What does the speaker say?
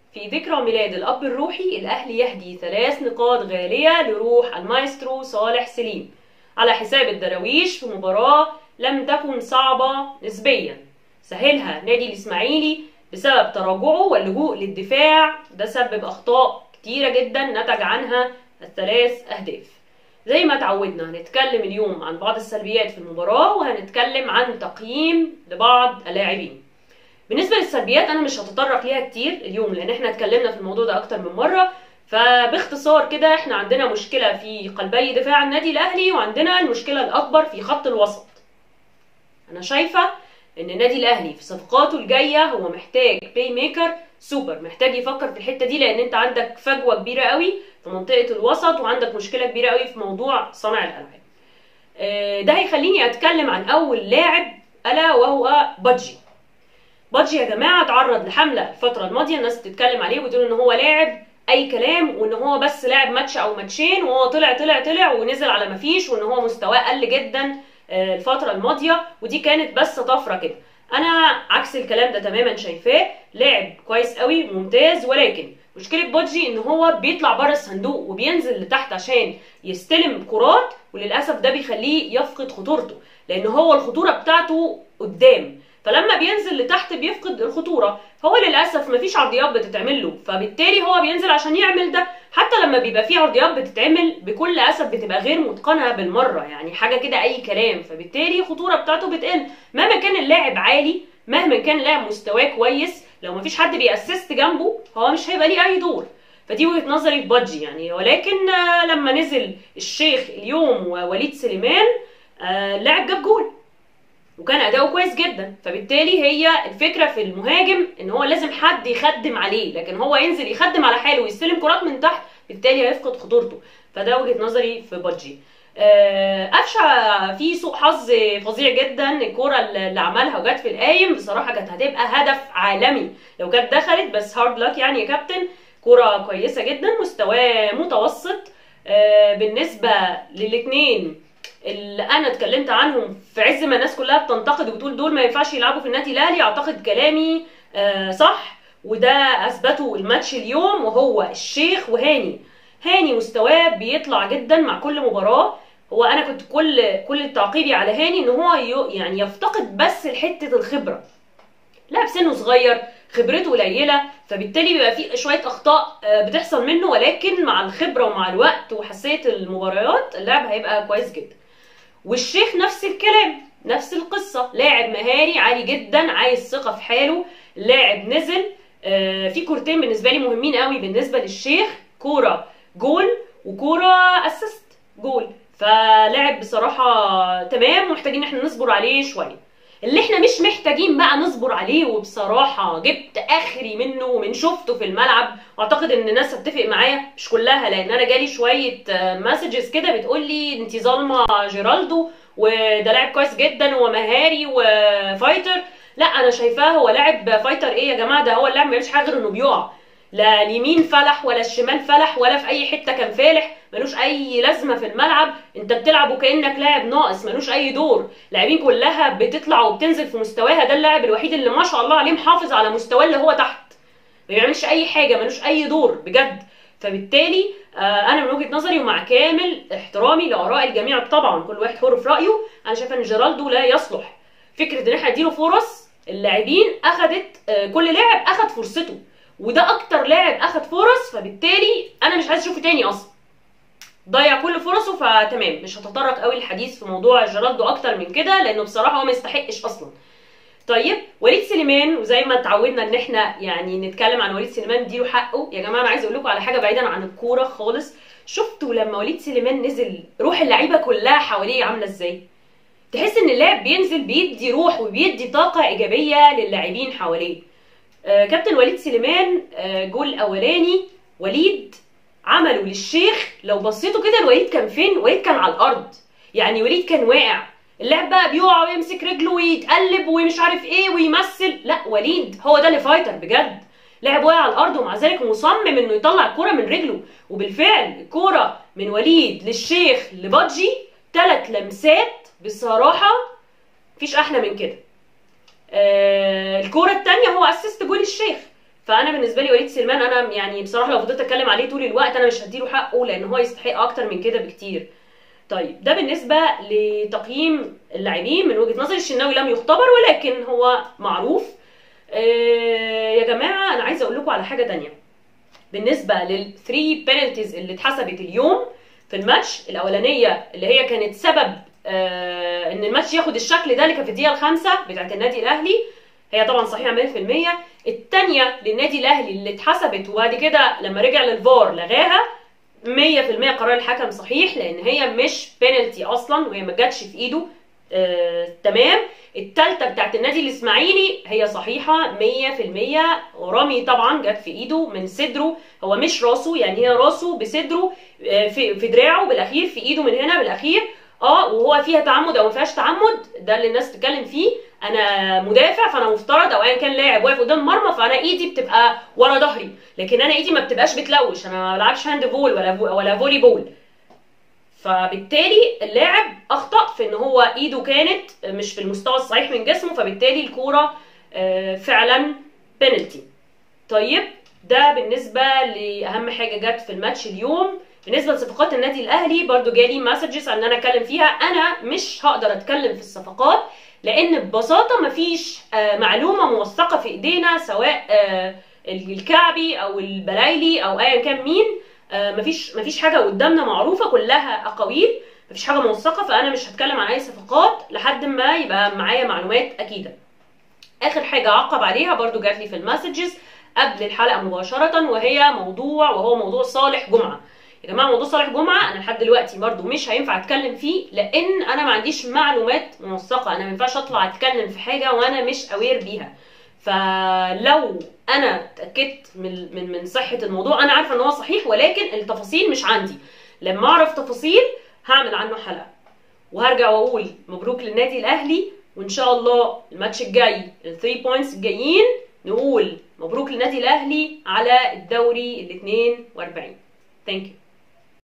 في ذكرى ميلاد الأب الروحي الأهلي يهدي ثلاث نقاط غالية لروح المايسترو صالح سليم على حساب الدراويش في مباراة لم تكن صعبة نسبيا سهلها نادي الإسماعيلي بسبب تراجعه واللجوء للدفاع ده سبب أخطاء كتيرة جدا نتج عنها الثلاث أهداف زي ما تعودنا هنتكلم اليوم عن بعض السلبيات في المباراة وهنتكلم عن تقييم لبعض اللاعبين بالنسبة للسلبيات أنا مش هتطرق ليها كتير اليوم لأن احنا اتكلمنا في الموضوع ده أكتر من مرة فباختصار كده احنا عندنا مشكلة في قلبي دفاع النادي الأهلي وعندنا المشكلة الأكبر في خط الوسط أنا شايفة إن النادي الأهلي في صفقاته الجاية هو محتاج بلاي ميكر سوبر محتاج يفكر في الحتة دي لأن أنت عندك فجوة كبيرة قوي في منطقة الوسط وعندك مشكلة كبيرة قوي في موضوع صانع الألعاب آه، ده هيخليني أتكلم عن أول لاعب ألا وهو بادجي بادجي يا جماعه اتعرض لحمله الفتره الماضيه الناس بتتكلم عليه وبتقول ان هو لاعب اي كلام وان هو بس لاعب ماتش او ماتشين وهو طلع طلع طلع ونزل على مفيش وان هو مستواه قل جدا آه، الفتره الماضيه ودي كانت بس طفره كده انا عكس الكلام ده تماما شايفاه لاعب كويس قوي ممتاز ولكن مشكله بودجي ان هو بيطلع بره الصندوق وبينزل لتحت عشان يستلم كرات وللاسف ده بيخليه يفقد خطورته لان هو الخطوره بتاعته قدام فلما بينزل لتحت بيفقد الخطوره هو للاسف مفيش عرضيات بتتعمل له فبالتالي هو بينزل عشان يعمل ده حتى لما بيبقى في عرضيات بتتعمل بكل اسف بتبقى غير متقنه بالمره يعني حاجه كده اي كلام فبالتالي الخطوره بتاعته بتقل مهما كان اللاعب عالي مهما كان لاعب مستواه كويس لو مفيش حد بيأسست جنبه هو مش هيبقى ليه اي دور فدي وجهه نظري في بادجي يعني ولكن آه، لما نزل الشيخ اليوم ووليد سليمان آه، اللاعب جاب جول وكان اداؤه كويس جدا فبالتالي هي الفكره في المهاجم ان هو لازم حد يخدم عليه لكن هو ينزل يخدم على حاله ويستلم كرات من تحت بالتالي هيفقد خطورته فده وجهه نظري في بادجي آه، قفشه في سوء حظ فظيع جدا الكوره اللي عملها وجت في القايم بصراحه كانت هتبقى هدف عالمي لو كانت دخلت بس هارد لك يعني يا كابتن كوره كويسه جدا مستواه متوسط آه، بالنسبه للاثنين اللي انا اتكلمت عنهم في عز ما الناس كلها بتنتقد وبتقول دول ما ينفعش يلعبوا في النادي الاهلي اعتقد كلامي آه، صح وده اثبته الماتش اليوم وهو الشيخ وهاني هاني مستواه بيطلع جدا مع كل مباراه هو انا كنت كل كل تعقيبي على هاني ان هو ي- يعني يفتقد بس لحته الخبره لاعب سنه صغير خبرته قليله فبالتالي بيبقى في شويه اخطاء آه، بتحصل منه ولكن مع الخبره ومع الوقت وحساسيه المباريات اللاعب هيبقى كويس جدا والشيخ نفس الكلام نفس القصة لاعب مهاري عالي جدا عايز ثقة في حاله لاعب نزل آه، في كورتين بالنسبة لي مهمين قوي بالنسبة للشيخ كورة جول وكورة اسيست جول فلاعب بصراحة تمام محتاجين ان احنا نصبر عليه شوية اللي احنا مش محتاجين بقى نصبر عليه وبصراحة جبت اخري منه ومن شفته في الملعب واعتقد ان الناس هتتفق معايا مش كلها لان انا جالي شوية مسجز كده بتقول لي انت ظالمة جيرالدو وده لاعب كويس جدا ومهاري وفايتر لا انا شايفاه هو لاعب فايتر ايه يا جماعة ده هو اللاعب ما بيعملش حاجة غير انه بيقع لا اليمين فلح ولا الشمال فلح ولا في اي حته كان فالح ملوش اي لازمه في الملعب انت بتلعب وكانك لاعب ناقص ملوش اي دور لاعبين كلها بتطلع وبتنزل في مستواها ده اللاعب الوحيد اللي ما شاء الله عليه محافظ على مستواه اللي هو تحت ما بيعملش اي حاجه ملوش اي دور بجد فبالتالي آه انا من وجهه نظري ومع كامل احترامي لاراء الجميع طبعا كل واحد حر في رايه انا شايفه ان جيرالدو لا يصلح فكره ان احنا نديله فرص اللاعبين اخذت آه كل لاعب اخذ فرصته وده اكتر لاعب اخذ فرص فبالتالي انا مش عايز اشوفه تاني اصلا ضيع كل فرصه فتمام مش هتطرق قوي الحديث في موضوع جيرالدو اكتر من كده لانه بصراحه هو ما يستحقش اصلا طيب وليد سليمان وزي ما اتعودنا ان احنا يعني نتكلم عن وليد سليمان نديله حقه يا جماعه انا عايز اقول لكم على حاجه بعيدا عن الكوره خالص شفتوا لما وليد سليمان نزل روح اللعيبه كلها حواليه عامله ازاي تحس ان اللاعب بينزل بيدي روح وبيدي طاقه ايجابيه للاعبين حواليه آه، كابتن وليد سليمان آه، جول اولاني وليد عمله للشيخ لو بصيتوا كده الوليد كان فين وليد كان على الارض يعني وليد كان واقع اللاعب بقى بيقع ويمسك رجله ويتقلب ومش عارف ايه ويمثل لا وليد هو ده اللي فايتر بجد لاعب واقع على الارض ومع ذلك مصمم انه يطلع الكوره من رجله وبالفعل الكوره من وليد للشيخ لبادجي ثلاث لمسات بصراحه مفيش احلى من كده آه الكوره الثانيه هو اسيست جول الشيخ فانا بالنسبه لي وليد سليمان انا يعني بصراحه لو فضلت اتكلم عليه طول الوقت انا مش هديله حقه لان هو يستحق اكتر من كده بكتير طيب ده بالنسبه لتقييم اللاعبين من وجهه نظري الشناوي لم يختبر ولكن هو معروف آه يا جماعه انا عايزه اقول لكم على حاجه تانية بالنسبه للثري بينالتيز اللي اتحسبت اليوم في الماتش الاولانيه اللي هي كانت سبب آه ان الماتش ياخد الشكل ده اللي كان في الدقيقه الخامسه بتاعت النادي الاهلي هي طبعا صحيحه 100% الثانيه للنادي الاهلي اللي اتحسبت وبعد كده لما رجع للفار لغاها 100% قرار الحكم صحيح لان هي مش بينالتي اصلا وهي ما جاتش في ايده آه تمام التالتة بتاعت النادي الاسماعيلي هي صحيحة 100% ورامي طبعا جت في ايده من صدره هو مش راسه يعني هي راسه بصدره آه في, في دراعه بالاخير في ايده من هنا بالاخير اه وهو فيها تعمد او ما فيهاش تعمد ده اللي الناس تتكلم فيه انا مدافع فانا مفترض او ايا كان لاعب واقف قدام المرمى فانا ايدي بتبقى ورا ظهري لكن انا ايدي ما بتبقاش بتلوش انا ما بلعبش هاند بول ولا ولا فولي بول فبالتالي اللاعب اخطا في ان هو ايده كانت مش في المستوى الصحيح من جسمه فبالتالي الكوره فعلا بينالتي طيب ده بالنسبه لاهم حاجه جت في الماتش اليوم بالنسبه لصفقات النادي الاهلي برضو جالي مسجز ان انا اتكلم فيها انا مش هقدر اتكلم في الصفقات لان ببساطه مفيش معلومه موثقه في ايدينا سواء الكعبي او البلايلي او ايا كان مين مفيش مفيش حاجه قدامنا معروفه كلها اقاويل مفيش حاجه موثقه فانا مش هتكلم عن اي صفقات لحد ما يبقى معايا معلومات اكيده اخر حاجه اعقب عليها برضو جات لي في المسجز قبل الحلقه مباشره وهي موضوع وهو موضوع صالح جمعه يا جماعه موضوع صالح جمعه انا لحد دلوقتي برضو مش هينفع اتكلم فيه لان انا ما عنديش معلومات موثقه انا ما ينفعش اطلع اتكلم في حاجه وانا مش اوير بيها فلو انا اتاكدت من من من صحه الموضوع انا عارفه ان هو صحيح ولكن التفاصيل مش عندي لما اعرف تفاصيل هعمل عنه حلقه وهرجع واقول مبروك للنادي الاهلي وان شاء الله الماتش الجاي الثري بوينتس الجايين نقول مبروك للنادي الاهلي على الدوري ال 42 ثانك يو